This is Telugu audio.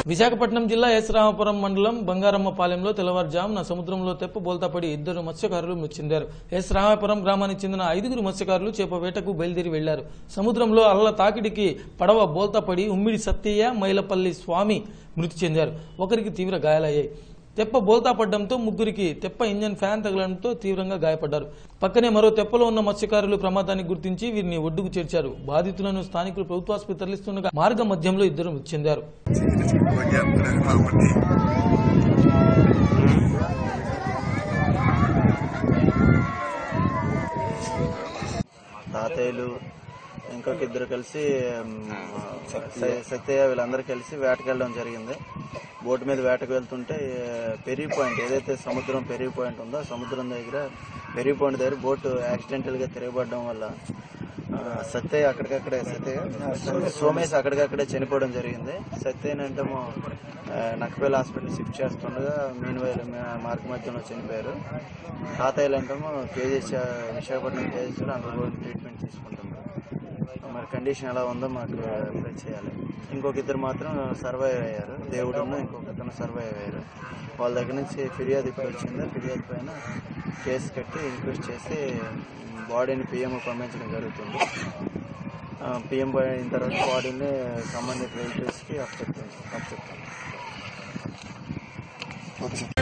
విశాఖపట్నం జిల్లా ఎస్ రామపురం మండలం బంగారమ్మపాలెంలో తెల్లవారుజామున సముద్రంలో తెప్ప బోల్తాపడి ఇద్దరు మత్స్యకారులు మృతి చెందారు ఎస్ రామాపురం గ్రామానికి చెందిన ఐదుగురు మత్స్యకారులు చేప వేటకు బయలుదేరి వెళ్లారు సముద్రంలో అలల తాకిడికి పడవ బోల్తాపడి ఉమ్మిడి సత్తయ్య మైలపల్లి స్వామి మృతి చెందారు ఒకరికి తీవ్ర గాయాలయ్యాయి తెప్ప బోల్తా పడ్డంతో ముగ్గురికి తెప్ప ఇంజన్ ఫ్యాన్ తగలడంతో తీవ్రంగా గాయపడ్డారు పక్కనే మరో తెప్పలో ఉన్న మత్స్యకారులు ప్రమాదాన్ని గుర్తించి వీరిని ఒడ్డుకు చేర్చారు బాధితులను స్థానికులు ప్రభుత్వాసుపత్రి తరలిస్తుండగా మార్గ మధ్యంలో ఇద్దరు మృతి చెందారు తాతయ్యలు ఇంకొక ఇద్దరు కలిసి మ్, స- సత్యయ్య వీళ్ళందరూ కలిసి వేటకెళ్ళడం జరిగింది బోటు మీద వేటకు వెళ్తుంటే పెరీ పాయింట్ ఏదైతే సముద్రం పెరీ పాయింట్ ఉందో ఆ సముద్రం దగ్గర పెరీ పాయింట్ దగ్గర బోటు యాక్సిడెంటల్ గా తిరగబడడం వల్ల ఆ, సత్యయ్య అక్కడికక్కడే సత్యయ్య సోమేష్ అక్కడికక్కడే చనిపోవడం జరిగింది సత్యయ్య అంటేమో నక్కపల్లి హాస్పిటల్ షిఫ్ట్ చేస్తుండగా మీన్ వైల్ మార్గ మధ్యలో చనిపోయారు తాతయ్యలు అంటేమో కేజీహెచ్ విశాఖపట్నం కేజీహెచ్లో అండర్ ట్రీట్మెంట్ తీసుకుంటున్నారు మరి కండిషన్ ఎలా ఉందో మాకు అప్లై చేయాలి ఇంకొక ఇద్దరు మాత్రం సర్వైవ్ అయ్యారు దేవుడును ఇంకొక అతను సర్వైవ్ అయ్యారు వాళ్ళ దగ్గర నుంచి ఫిర్యాదు ఇప్పుడు వచ్చింది ఫిర్యాదు పైన కేసు కట్టి ఇంక్వెస్ట్ చేసి బాడీని పిఎం పంపించడం జరుగుతుంది పిఎం అయిన తర్వాత బాడీని సంబంధిత రిలేటివ్స్కి అప్పచెప్తాం అప్పచెప్తాం